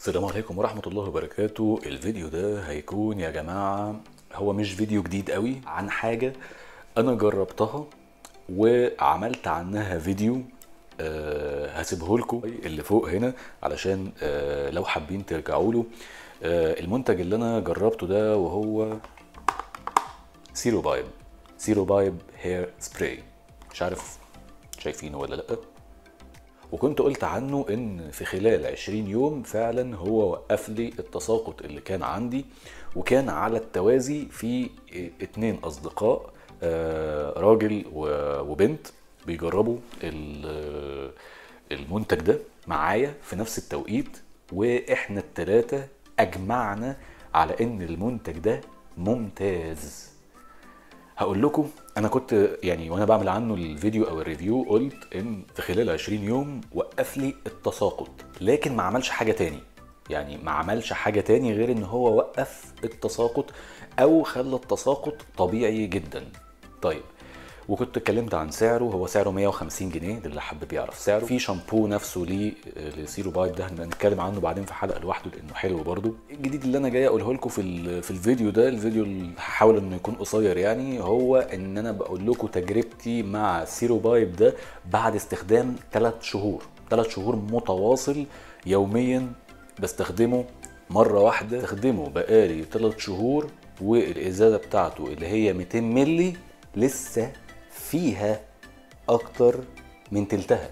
السلام عليكم ورحمة الله وبركاته الفيديو ده هيكون يا جماعة هو مش فيديو جديد قوي عن حاجة أنا جربتها وعملت عنها فيديو أه هسيبه لكم اللي فوق هنا علشان أه لو حابين ترجعوا له أه المنتج اللي أنا جربته ده وهو سيرو بايب سيرو بايب هير سبراي مش عارف شايفينه ولا لأ وكنت قلت عنه ان في خلال 20 يوم فعلا هو وقف لي التساقط اللي كان عندي وكان على التوازي في اتنين اصدقاء آه، راجل و- وبنت بيجربوا ال- المنتج ده معايا في نفس التوقيت واحنا التلاتة اجمعنا على ان المنتج ده ممتاز هقول لكم انا كنت يعني وانا بعمل عنه الفيديو او الريفيو قلت ان في خلال 20 يوم وقف لي التساقط لكن ما عملش حاجه تاني يعني ما عملش حاجه تاني غير ان هو وقف التساقط او خلى التساقط طبيعي جدا طيب وكنت اتكلمت عن سعره هو سعره 150 جنيه للي حابب يعرف سعره في شامبو نفسه ليه لسيرو بايت ده هنتكلم عنه بعدين في حلقه لوحده لانه حلو برضو الجديد اللي انا جاي اقوله لكم في ال- في الفيديو ده الفيديو اللي هحاول انه يكون قصير يعني هو ان انا بقول لكم تجربتي مع سيرو بايب ده بعد استخدام 3 شهور 3 شهور متواصل يوميا بستخدمه مره واحده استخدمه بقالي 3 شهور والازازه بتاعته اللي هي 200 مللي لسه فيها اكتر من تلتها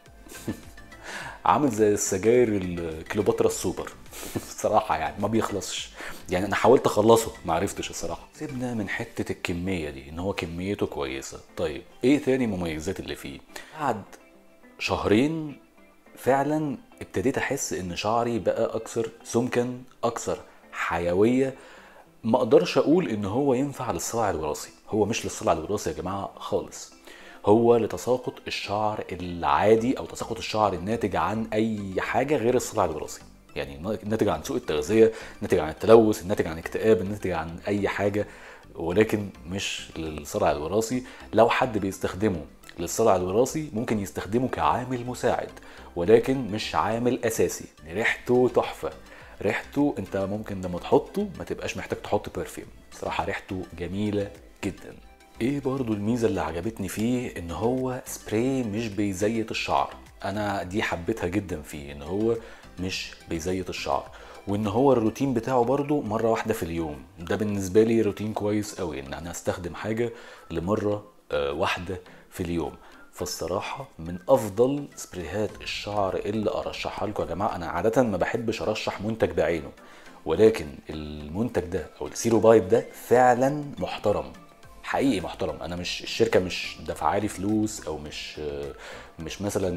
عامل زي السجاير الكليوباترا السوبر الصراحه يعني ما بيخلصش يعني انا حاولت اخلصه ما عرفتش الصراحه سيبنا من حته الكميه دي ان هو كميته كويسه طيب ايه تاني مميزات اللي فيه بعد شهرين فعلا ابتديت احس ان شعري بقى اكثر سمكا اكثر حيويه ما اقدرش اقول ان هو ينفع للصلع الوراثي هو مش للصلع الوراثي يا جماعه خالص هو لتساقط الشعر العادي او تساقط الشعر الناتج عن اي حاجه غير الصلع الوراثي يعني ناتج عن سوء التغذيه ناتج عن التلوث الناتج عن اكتئاب الناتج عن اي حاجه ولكن مش للصلع الوراثي لو حد بيستخدمه للصلع الوراثي ممكن يستخدمه كعامل مساعد ولكن مش عامل اساسي ريحته تحفه ريحته انت ممكن لما تحطه ما تبقاش محتاج تحط برفيوم صراحه ريحته جميله جدا ايه برضو الميزه اللي عجبتني فيه ان هو سبراي مش بيزيت الشعر انا دي حبيتها جدا فيه ان هو مش بيزيت الشعر وان هو الروتين بتاعه برضو مره واحده في اليوم ده بالنسبه لي روتين كويس قوي ان انا استخدم حاجه لمره آه، واحده في اليوم فالصراحة من أفضل سبريهات الشعر اللي أرشحها لكم يا جماعة أنا عادة ما بحبش أرشح منتج بعينه ولكن المنتج ده أو السيرو بايب ده فعلا محترم حقيقي محترم انا مش الشركه مش دافعالي فلوس او مش مش مثلا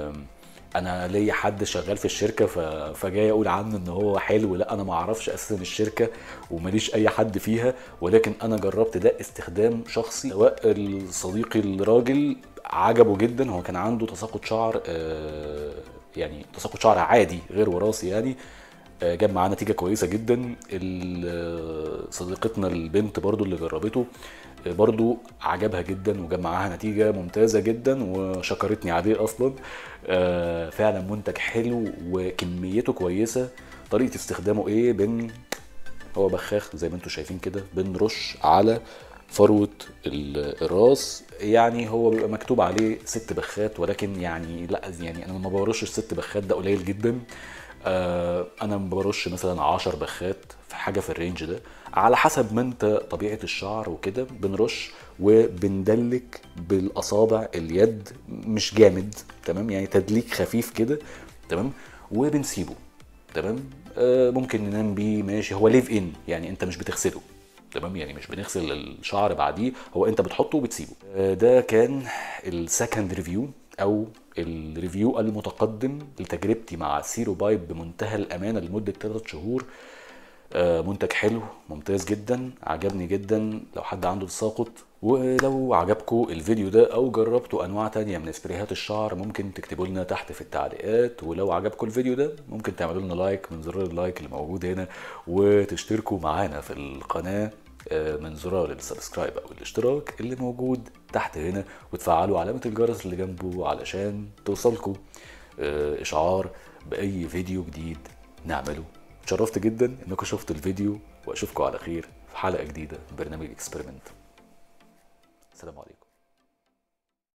انا ليا حد شغال في الشركه ف... فجاي اقول عنه ان هو حلو لا انا ما اعرفش اساسا الشركه وماليش اي حد فيها ولكن انا جربت ده استخدام شخصي سواء صديقي الراجل عجبه جدا هو كان عنده تساقط شعر آه، يعني تساقط شعر عادي غير وراثي يعني آه، جاب معاه نتيجه كويسه جدا ال- صديقتنا البنت برضو اللي جربته آه، برضو عجبها جدا وجاب معاها نتيجه ممتازه جدا وشكرتني عليه اصلا آه، فعلا منتج حلو وكميته كويسه طريقه استخدامه ايه بن هو بخاخ زي ما انتم شايفين كده بنرش على فروة ال- الراس يعني هو بيبقى مكتوب عليه ست بخات ولكن يعني لا يعني انا ما برشش ست بخات ده قليل جدا آه انا برش مثلا عشر بخات في حاجه في الرينج ده على حسب ما انت طبيعه الشعر وكده بنرش وبندلك بالاصابع اليد مش جامد تمام يعني تدليك خفيف كده تمام وبنسيبه تمام آه ممكن ننام بيه ماشي هو ليف ان يعني انت مش بتغسله تمام يعني مش بنغسل الشعر بعديه هو انت بتحطه وبتسيبه آه، ده كان السكند ريفيو او الريفيو المتقدم لتجربتي مع سيرو بايب بمنتهى الامانه لمده 3 شهور آه، منتج حلو ممتاز جدا عجبني جدا لو حد عنده تساقط ولو عجبكم الفيديو ده او جربتوا انواع تانية من سبريهات الشعر ممكن تكتبوا لنا تحت في التعليقات ولو عجبكم الفيديو ده ممكن تعملوا لنا لايك من زرار اللايك اللي موجود هنا وتشتركوا معانا في القناة آه، من زرار السبسكرايب او الاشتراك اللي موجود تحت هنا وتفعلوا علامة الجرس اللي جنبه علشان توصلكم آه، اشعار باي فيديو جديد نعمله اتشرفت جدا انكم شفتوا الفيديو واشوفكم على خير في حلقه جديده من برنامج اكسبيرمنت السلام عليكم